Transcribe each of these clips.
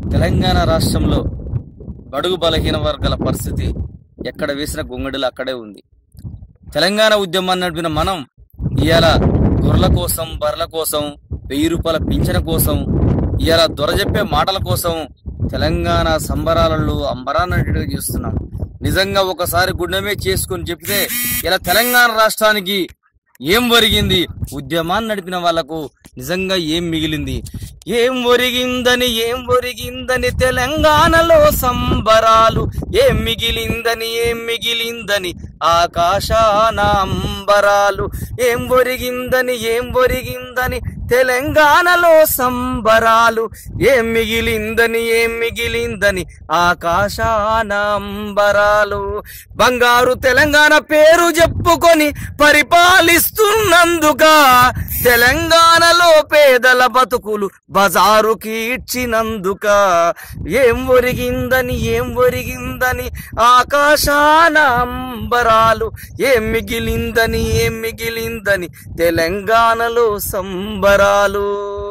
తెలంగాణ రాష్ట్రంలో బడుగు బలహీన వర్గాల పరిస్థితి ఎక్కడ వేసిన గొంగడిలో అక్కడే ఉంది తెలంగాణ ఉద్యమాన్ని నడిపిన మనం ఇవాళ గొర్రెల కోసం బర్రెల కోసం వెయ్యి రూపాయల పింఛన కోసం ఇవాళ దొరజెప్పే మాటల కోసం తెలంగాణ సంబరాలలో అంబరాన్నట్టుగా చేస్తున్నాం నిజంగా ఒకసారి గుండెమే చేసుకొని చెప్తే ఇలా తెలంగాణ రాష్ట్రానికి ఏం ఒరిగింది ఉద్యమాన్ని నడిపిన వాళ్లకు నిజంగా ఏం మిగిలింది ఏం ఒరిగిందని ఏం ఒరిగిందని తెలంగాణలో సంబరాలు ఏం మిగిలిందని ఏం మిగిలిందని ఆకాశాన అంబరాలు ఏం ఒరిగిందని ఏం ఒరిగిందని తెలంగాణలో సంబరాలు ఏం మిగిలిందని ఏం మిగిలిందని ఆకాశాన అంబరాలు బంగారు తెలంగాణ పేరు చెప్పుకొని పరిపాలిస్తున్నందుక తెలంగాణలో పేదల బతుకులు బజారుకి ఇచ్చినందుక ఏం ఒరిగిందని ఏం ఒరిగిందని ఆకాశాన అంబరాలు ఏం మిగిలిందని ఏం మిగిలిందని తెలంగాణలో సంబరాలు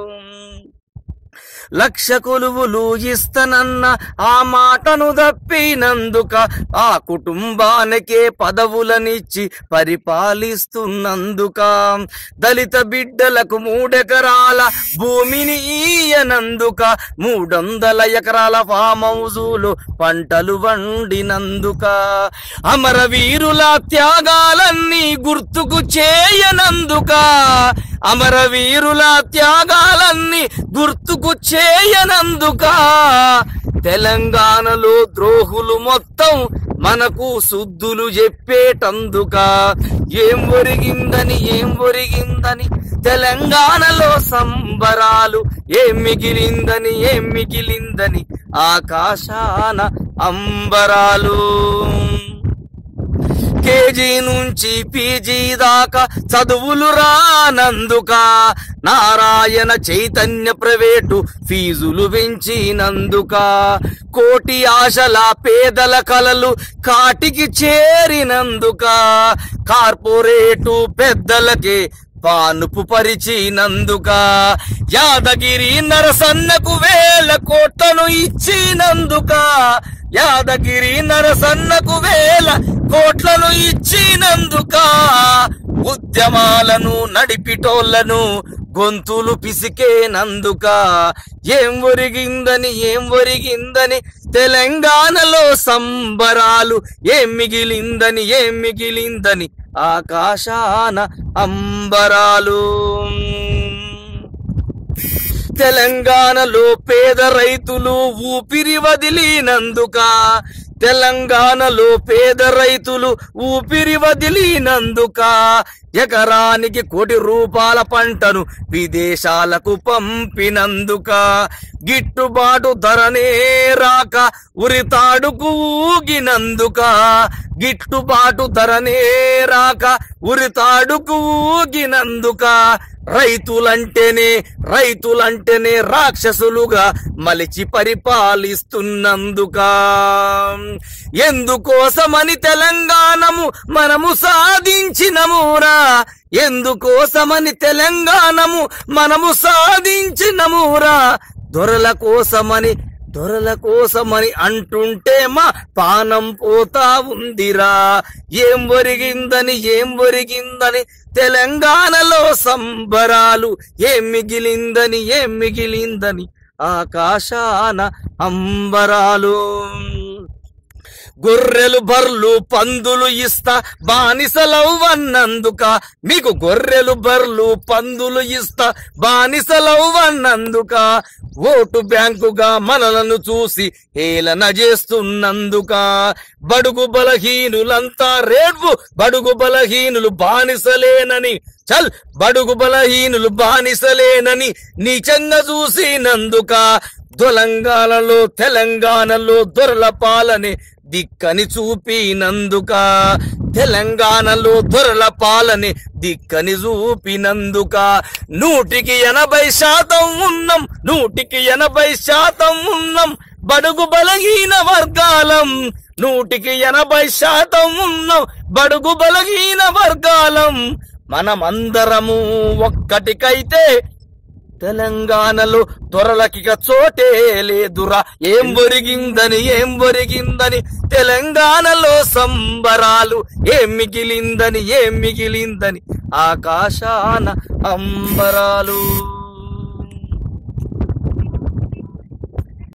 లక్ష కొలువులు ఇస్తనన్న ఆ మాటను తప్పినందుక ఆ కుటుంబానికే పదవులనిచ్చి పరిపాలిస్తున్నందుక దళిత బిడ్డలకు మూడెకరాల భూమిని ఈయనందుక మూడొందల ఎకరాల ఫామ్ హౌజులు పంటలు వండినందుక అమరవీరుల త్యాగాలన్నీ గుర్తుకు చేయనందుక అమరవీరుల త్యాగాలన్నీ గుర్తుకు చేయనందుక తెలంగాణలో ద్రోహులు మొత్తం మనకు శుద్ధులు చెప్పేటందుక ఏం ఒరిగిందని ఏం ఒరిగిందని తెలంగాణలో సంబరాలు ఏం మిగిలిందని ఏం మిగిలిందని ఆకాశాన అంబరాలు కేజీ నుంచి పీజీ దాకా చదువులు రానందుక నారాయణ చైతన్య ప్రైవేటు ఫీజులు పెంచినందుక కోటి ఆశల పేదల కలలు కాటికి చేరినందుక కార్పొరేటు పెద్దలకే పానుపు పరిచినందుక యాదగిరి నరసన్నకు వేల కోట్లను ఇచ్చినందుక యాదగిరి నరసన్నకు వేల కోట్లను ఇచ్చినందుక ఉద్యమాలను నడిపిటోళ్లను గొంతులు పిసికేనందుక ఏం ఒరిగిందని ఏం ఒరిగిందని తెలంగాణలో సంబరాలు ఏం మిగిలిందని ఏం మిగిలిందని ఆకాశాన అంబరాలు తెలంగాణలో పేద రైతులు ఊపిరి వదిలినందుక తెలంగాణలో పేద రైతులు ఊపిరి వదిలినందుక ఎకరానికి కోటి రూపాయల పంటను విదేశాలకు పంపినందుక గిట్టుబాటు ధరనే రాక ఉరితాడుకు ఊగినందుక గిట్టుబాటు ధరనే రాక ఉరితాడుకు ఊగినందుక రైతులంటేనే రైతులంటేనే రాక్షసులుగా మలిచి పరిపాలిస్తున్నందుక ఎందుకోసమని తెలంగాణము మనము సాధించినమురా ఎందుకోసమని తెలంగాణము మనము సాధించినమురా దొరల కోసమని దొరల కోసమని అంటుంటే మా పానం పోతా ఉందిరా ఏం ఒరిగిందని ఏం ఒరిగిందని తెలంగాణలో సంబరాలు ఏం మిగిలిందని ఏం మిగిలిందని ఆకాశాన అంబరాలు గొర్రెలు బర్లు పందులు ఇస్తా బానిసలవ్వన్నందుక మీకు గొర్రెలు బర్లు పందులు ఇస్తా బానిసలవ్వన్నందుక ఓటు బ్యాంకుగా మనలను చూసి హేళన చేస్తున్నందుక బడుగు బలహీనులంతా రేడ్వు బడుగు బలహీనులు బానిసలేనని చల్ బడుగు బలహీనులు బానిసలేనని నీచంగా చూసినందుక తెలంగాణలో తెలంగాణలో దొరల పాలనే దిక్కని చూపినందుక తెలంగాణలో దొరల పాలనే దిక్కని చూపినందుక నూటికి ఎనభై శాతం ఉన్నాం నూటికి ఎనభై శాతం ఉన్నాం బడుగు బలహీన వర్గాలం నూటికి ఎనభై శాతం ఉన్నాం బడుగు బలహీన వర్గాలం మనమందరము ఒక్కటికైతే తెలంగాణలో దొరలకిక చోటే లేదురా ఏం ఒరిగిందని ఏం ఒరిగిందని తెలంగాణలో సంబరాలు ఏం మిగిలిందని ఏం మిగిలిందని ఆకాశాన అంబరాలు